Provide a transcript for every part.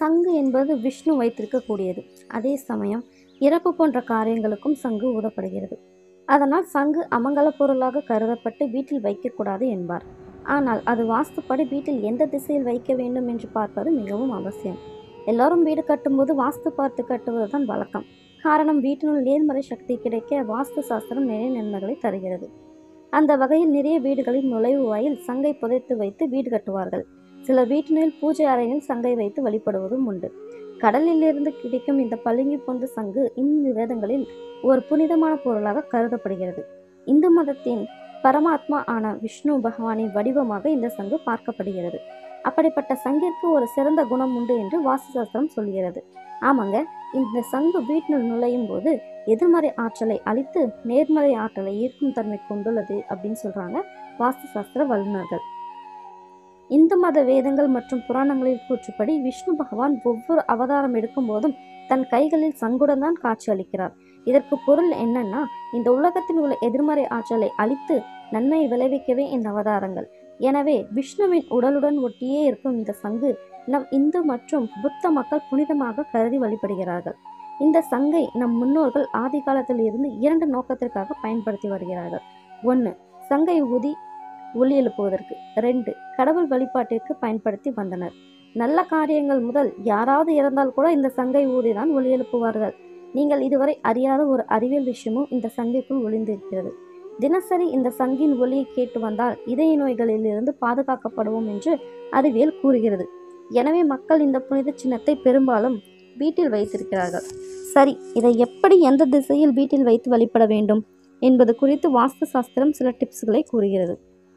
சங்கு என்பது விஷ்ணு வைத்திருக்கக்கூடியது அதே சமயம் இறப்பு போன்ற காரியங்களுக்கும் சங்கு ஊதப்படுகிறது அதனால் சங்கு அமங்கல பொருளாக கருதப்பட்டு வீட்டில் வைக்கக்கூடாது என்பார் ஆனால் அது வாஸ்துப்படி வீட்டில் எந்த திசையில் வைக்க வேண்டும் என்று பார்ப்பது மிகவும் அவசியம் எல்லாரும் வீடு கட்டும்போது வாஸ்து பார்த்து கட்டுவதுதான் வழக்கம் காரணம் வீட்டினுள் நேர்மறை சக்தி கிடைக்க வாஸ்து சாஸ்திரம் நிறைய நன்மைகளை தருகிறது அந்த வகையில் நிறைய வீடுகளில் நுழைவு வாயில் சங்கை புதைத்து வைத்து வீடு கட்டுவார்கள் சில வீட்டினில் பூஜை அறையில் சங்கை வைத்து வழிபடுவதும் உண்டு கடலிலிருந்து கிடைக்கும் இந்த பளிங்கு போன்ற சங்கு இந்து வேதங்களில் ஒரு புனிதமான பொருளாக கருதப்படுகிறது இந்து மதத்தின் பரமாத்மா ஆன விஷ்ணு பகவானின் வடிவமாக இந்த சங்கு பார்க்கப்படுகிறது அப்படிப்பட்ட சங்கிற்கு ஒரு சிறந்த குணம் உண்டு என்று வாஸ்து சாஸ்திரம் சொல்கிறது ஆமாங்க இந்த சங்கு வீட்டினுள் நுழையும் போது எதிர்மறை ஆற்றலை அழித்து நேர்மறை ஆற்றலை ஈர்க்கும் தன்மை கொண்டுள்ளது அப்படின்னு சொல்றாங்க வாஸ்து சாஸ்திர வல்லுநர்கள் இந்து மத வேதங்கள் மற்றும் புராணங்களில் கூற்றுப்படி விஷ்ணு பகவான் ஒவ்வொரு அவதாரம் எடுக்கும் போதும் தன் கைகளில் சங்குடன் தான் காட்சி அளிக்கிறார் இதற்கு பொருள் என்னன்னா இந்த உலகத்தில் உள்ள எதிர்மறை ஆற்றலை அழித்து நன்மையை விளைவிக்கவே இந்த அவதாரங்கள் எனவே விஷ்ணுவின் உடலுடன் ஒட்டியே இருக்கும் இந்த சங்கு நம் இந்து மற்றும் புத்த மக்கள் புனிதமாக கருதி வழிபடுகிறார்கள் இந்த சங்கை நம் முன்னோர்கள் ஆதி காலத்தில் இருந்து இரண்டு நோக்கத்திற்காக பயன்படுத்தி வருகிறார்கள் ஒன்று சங்கை ஊதி ஒளி எழுப்புவதற்கு ரெண்டு கடவுள் வழிபாட்டிற்கு பயன்படுத்தி வந்தனர் நல்ல காரியங்கள் முதல் யாராவது இறந்தால் கூட இந்த சங்கை ஊதிதான் ஒளி எழுப்புவார்கள் நீங்கள் இதுவரை அறியாத ஒரு அறிவியல் விஷயமும் இந்த சங்கைக்குள் ஒளிந்திருக்கிறது தினசரி இந்த சங்கின் ஒலியை கேட்டு வந்தால் இதய நோய்களிலிருந்து பாதுகாக்கப்படுவோம் என்று அறிவியல் கூறுகிறது எனவே மக்கள் இந்த புனித சின்னத்தை பெரும்பாலும் வீட்டில் வைத்திருக்கிறார்கள் சரி இதை எப்படி எந்த திசையில் வீட்டில் வைத்து வழிபட வேண்டும் என்பது குறித்து வாஸ்து சாஸ்திரம் சில டிப்ஸ்களை கூறுகிறது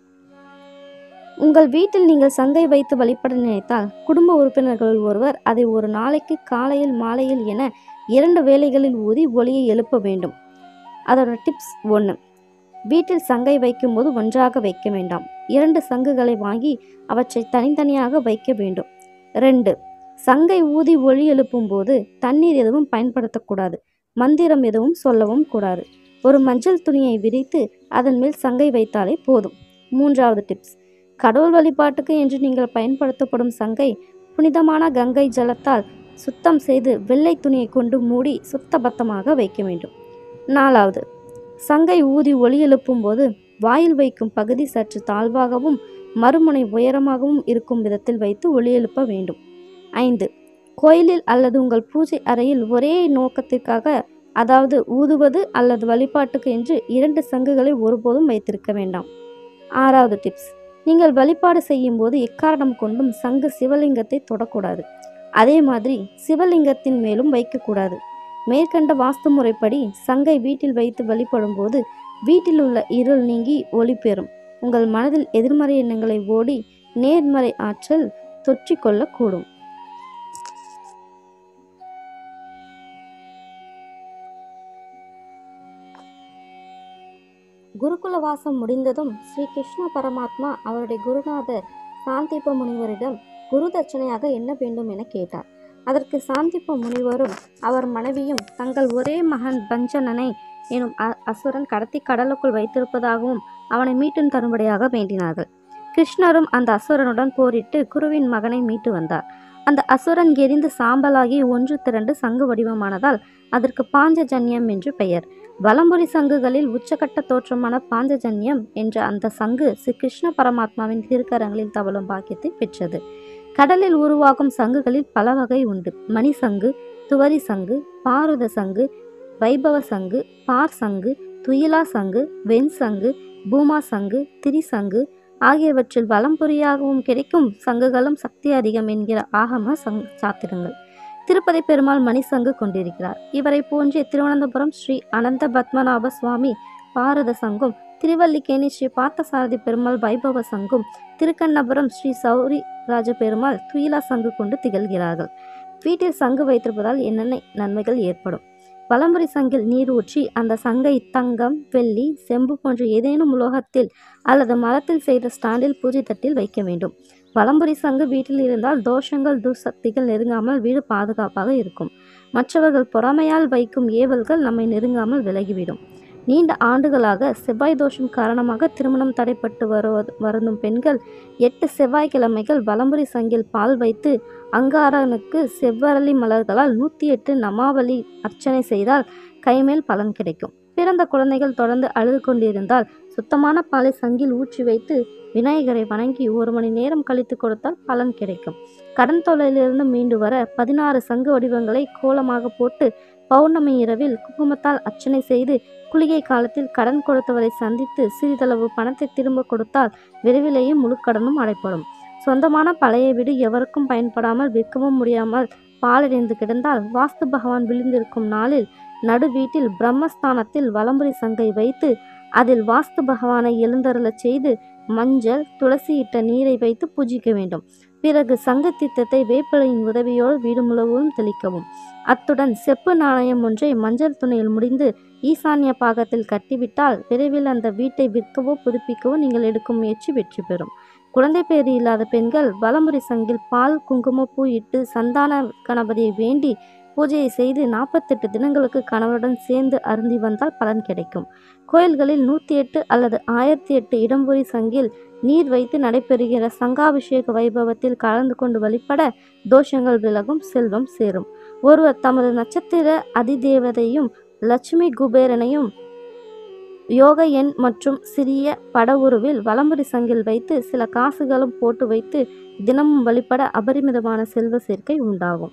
உங்கள் வீட்டில் நீங்கள் சங்கை வைத்து வழிபட நினைத்தால் குடும்ப உறுப்பினர்களில் ஒருவர் அதை ஒரு நாளைக்கு காலையில் மாலையில் என இரண்டு வேளைகளில் ஊதி ஒளியை எழுப்ப வேண்டும் அதோட டிப்ஸ் ஒன்று வீட்டில் சங்கை வைக்கும்போது ஒன்றாக வைக்க வேண்டாம் இரண்டு சங்குகளை வாங்கி அவற்றை தனித்தனியாக வைக்க வேண்டும் ரெண்டு சங்கை ஊதி ஒளி எழுப்பும் போது தண்ணீர் எதுவும் பயன்படுத்தக்கூடாது மந்திரம் எதுவும் சொல்லவும் கூடாது ஒரு மஞ்சள் துணியை விரித்து அதன் மேல் சங்கை வைத்தாலே போதும் மூன்றாவது டிப்ஸ் கடவுள் வழிபாட்டுக்கு என்று நீங்கள் பயன்படுத்தப்படும் சங்கை புனிதமான கங்கை ஜலத்தால் சுத்தம் செய்து வெள்ளை துணியை கொண்டு மூடி சுத்தபத்தமாக வைக்க வேண்டும் நாலாவது சங்கை ஊதி ஒளி எழுப்பும் போது வாயில் வைக்கும் பகுதி சற்று தாழ்வாகவும் மறுமுனை உயரமாகவும் இருக்கும் விதத்தில் வைத்து ஒளி எழுப்ப வேண்டும் ஐந்து கோயிலில் அல்லது உங்கள் பூஜை அறையில் ஒரே நோக்கத்திற்காக அதாவது ஊதுவது அல்லது வழிபாட்டுக்கு என்று இரண்டு சங்குகளை ஒருபோதும் வைத்திருக்க வேண்டாம் ஆறாவது டிப்ஸ் நீங்கள் வழிபாடு செய்யும் போது எக்காரணம் கொண்டும் சங்கு சிவலிங்கத்தை தொடக்கூடாது அதே மாதிரி சிவலிங்கத்தின் மேலும் வைக்கக்கூடாது மேற்கண்ட வாஸ்து முறைப்படி சங்கை வீட்டில் வைத்து வழிபடும் போது வீட்டில் உள்ள இருள் நீங்கி ஒளி பெறும் உங்கள் மனதில் எதிர்மறை எண்ணங்களை ஓடி நேர்மறை ஆற்றல் தொற்றிக்கொள்ளக்கூடும் குருகுல வாசம் முடிந்ததும் ஸ்ரீ கிருஷ்ண பரமாத்மா அவருடைய குருநாதர் சாந்திப்ப முனிவரிடம் குரு தட்சணையாக என்ன வேண்டும் என கேட்டார் அதற்கு சாந்திப்ப முனிவரும் அவர் மனைவியும் தங்கள் ஒரே மகன் பஞ்சனனை எனும் அ- அசுரன் கடத்தி கடலுக்குள் வைத்திருப்பதாகவும் அவனை மீட்டும் தரும்படியாக வேண்டினார்கள் கிருஷ்ணரும் அந்த அசுரனுடன் போரிட்டு குருவின் மகனை மீட்டு வந்தார் அந்த அசுரன் எரிந்து சாம்பலாகி ஒன்று திரண்டு சங்கு வடிவமானதால் அதற்கு பாஞ்சஜன்யம் என்று பெயர் வலம்புரி சங்குகளில் உச்சகட்ட தோற்றமான பாஞ்சஜன்யம் என்ற அந்த சங்கு ஸ்ரீ கிருஷ்ண பரமாத்மாவின் திருக்கரங்களில் தவழும் பாக்கியத்தை பெற்றது கடலில் உருவாகும் சங்குகளில் பல வகை உண்டு மணி சங்கு துவரி சங்கு பாருத சங்கு வைபவ சங்கு பார் சங்கு துயிலா சங்கு வெண் சங்கு பூமா சங்கு திரிசங்கு ஆகியவற்றில் வலம்புரியாகவும் கிடைக்கும் சங்குகளும் சக்தி அதிகம் என்கிற ஆகம சங் சாத்திரங்கள் திருப்பதி பெருமாள் மணிசங்கு கொண்டிருக்கிறார் இவரை போன்றே திருவனந்தபுரம் ஸ்ரீ அனந்த பத்மநாப சுவாமி பாரத சங்கும் திருவல்லிக்கேணி ஸ்ரீ பார்த்தசாரதி பெருமாள் வைபவ சங்கும் திருக்கண்ணபுரம் ஸ்ரீ சௌரி ராஜ பெருமாள் துயிலா சங்கு கொண்டு திகழ்கிறார்கள் வீட்டில் சங்கு வைத்திருப்பதால் என்னென்ன நன்மைகள் ஏற்படும் வலம்புரி சங்கில் நீர் ஊற்றி அந்த சங்கை தங்கம் வெள்ளி செம்பு போன்ற ஏதேனும் உலோகத்தில் அல்லது மரத்தில் செய்த ஸ்டாண்டில் பூஜை தட்டில் வைக்க வேண்டும் வலம்புரி சங்கு வீட்டில் இருந்தால் தோஷங்கள் துர்சக்திகள் நெருங்காமல் வீடு பாதுகாப்பாக இருக்கும் மற்றவர்கள் பொறாமையால் வைக்கும் ஏவல்கள் நம்மை நெருங்காமல் விலகிவிடும் நீண்ட ஆண்டுகளாக செவ்வாய் தோஷம் காரணமாக திருமணம் தடைப்பட்டு வருவது வருந்தும் பெண்கள் எட்டு செவ்வாய்க்கிழமைகள் வலம்புரி சங்கில் பால் வைத்து அங்காரனுக்கு செவ்வரளி மலர்களால் நூற்றி எட்டு நமாவளி அர்ச்சனை செய்தால் கைமேல் பலன் கிடைக்கும் பிறந்த குழந்தைகள் தொடர்ந்து அழுது கொண்டிருந்தால் சுத்தமான பாலை சங்கில் ஊற்றி வைத்து விநாயகரை வணங்கி ஒரு மணி நேரம் கழித்து கொடுத்தால் பலன் கிடைக்கும் கடன் தொல்லையிலிருந்து மீண்டு வர பதினாறு சங்கு வடிவங்களை கோலமாக போட்டு பௌர்ணமி இரவில் குங்குமத்தால் அர்ச்சனை செய்து குளிகை காலத்தில் கடன் கொடுத்தவரை சந்தித்து சிறிதளவு பணத்தை திரும்ப கொடுத்தால் விரைவிலேயே முழு கடனும் அடைப்படும் சொந்தமான பழைய வீடு எவருக்கும் பயன்படாமல் விற்கவும் முடியாமல் பாலடைந்து கிடந்தால் வாஸ்து பகவான் விழுந்திருக்கும் நாளில் நடு வீட்டில் பிரம்மஸ்தானத்தில் வலம்புரி சங்கை வைத்து அதில் வாஸ்து பகவானை எழுந்தருளச் செய்து மஞ்சள் துளசி இட்ட நீரை வைத்து பூஜிக்க வேண்டும் பிறகு சங்க தித்தத்தை வேப்பிலையின் உதவியோடு வீடு முழுவதும் தெளிக்கவும் அத்துடன் செப்பு நாணயம் ஒன்றை மஞ்சள் துணியில் முடிந்து ஈசான்ய பாகத்தில் கட்டிவிட்டால் விரைவில் அந்த வீட்டை விற்கவோ புதுப்பிக்கவோ நீங்கள் எடுக்கும் முயற்சி வெற்றி பெறும் குழந்தை பேறு இல்லாத பெண்கள் வலமுறை சங்கில் பால் குங்குமப்பூ இட்டு சந்தான கணபதியை வேண்டி பூஜையை செய்து நாற்பத்தெட்டு தினங்களுக்கு கணவருடன் சேர்ந்து அருந்தி வந்தால் பலன் கிடைக்கும் கோயில்களில் நூற்றி எட்டு அல்லது ஆயிரத்தி எட்டு இடம்புரி சங்கில் நீர் வைத்து நடைபெறுகிற சங்காபிஷேக வைபவத்தில் கலந்து கொண்டு வழிபட தோஷங்கள் விலகும் செல்வம் சேரும் ஒருவர் தமது நட்சத்திர அதிதேவதையும் லட்சுமி குபேரனையும் யோக எண் மற்றும் சிறிய படவுருவில் வலம்புரி சங்கில் வைத்து சில காசுகளும் போட்டு வைத்து தினமும் வழிபட அபரிமிதமான செல்வ சேர்க்கை உண்டாகும்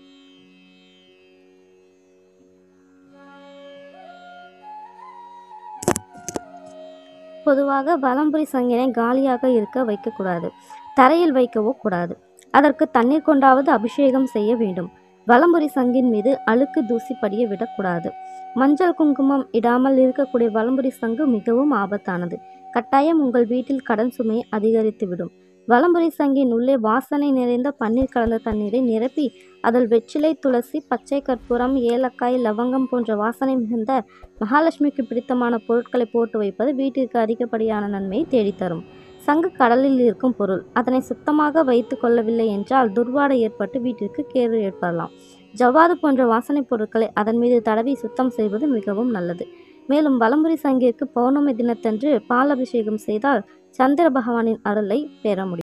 பொதுவாக வலம்புரி சங்கினை காலியாக இருக்க வைக்கக்கூடாது தரையில் வைக்கவோ கூடாது அதற்கு தண்ணீர் கொண்டாவது அபிஷேகம் செய்ய வேண்டும் வலம்புரி சங்கின் மீது அழுக்கு தூசி படிய விடக்கூடாது மஞ்சள் குங்குமம் இடாமல் இருக்கக்கூடிய வலம்புரி சங்கு மிகவும் ஆபத்தானது கட்டாயம் உங்கள் வீட்டில் கடன் சுமையை அதிகரித்துவிடும் வலம்புரி சங்கின் உள்ளே வாசனை நிறைந்த பன்னீர் கலந்த தண்ணீரை நிரப்பி அதில் வெற்றிலை துளசி பச்சை கற்பூரம் ஏலக்காய் லவங்கம் போன்ற வாசனை மிகுந்த மகாலட்சுமிக்கு பிடித்தமான பொருட்களை போட்டு வைப்பது வீட்டிற்கு அதிகப்படியான நன்மையை தேடித்தரும் சங்கு கடலில் இருக்கும் பொருள் அதனை சுத்தமாக வைத்து கொள்ளவில்லை என்றால் துர்வாடை ஏற்பட்டு வீட்டிற்கு கேடு ஏற்படலாம் ஜவ்வாது போன்ற வாசனைப் பொருட்களை அதன் மீது தடவி சுத்தம் செய்வது மிகவும் நல்லது மேலும் வலம்புரி சங்கிற்கு பௌர்ணமி தினத்தன்று பால் அபிஷேகம் செய்தால் சந்திர பகவானின் அருளை பெற முடியும்